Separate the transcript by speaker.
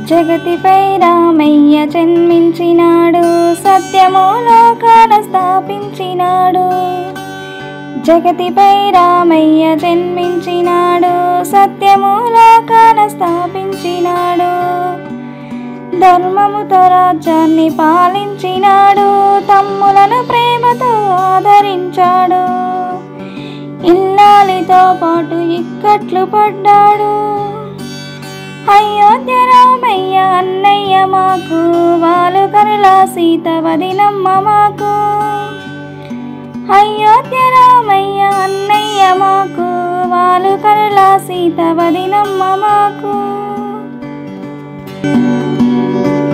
Speaker 1: జగతిపై రామయ్య జన్మించినాడు సత్యము లోకాన స్థాపించినాడు జగతిపై రామయ్య జన్మించినాడు సత్యము లోకాన స్థాపించినాడు ధర్మముతో రాజ్యాన్ని పాలించినాడు తమ్ములను ప్రేమతో ఆదరించాడు ఇల్లాలితో పాటు ఇక్కట్లు పడ్డాడు అయోధ్య రామయ్య అన్నయ్య మాకు వాలు కరుల సీత వదినమ్మ మాకు అయోధ్య రామయ్య అన్నయ్య మాకు వాలు కరుల సీత వదినమ్మ మాకు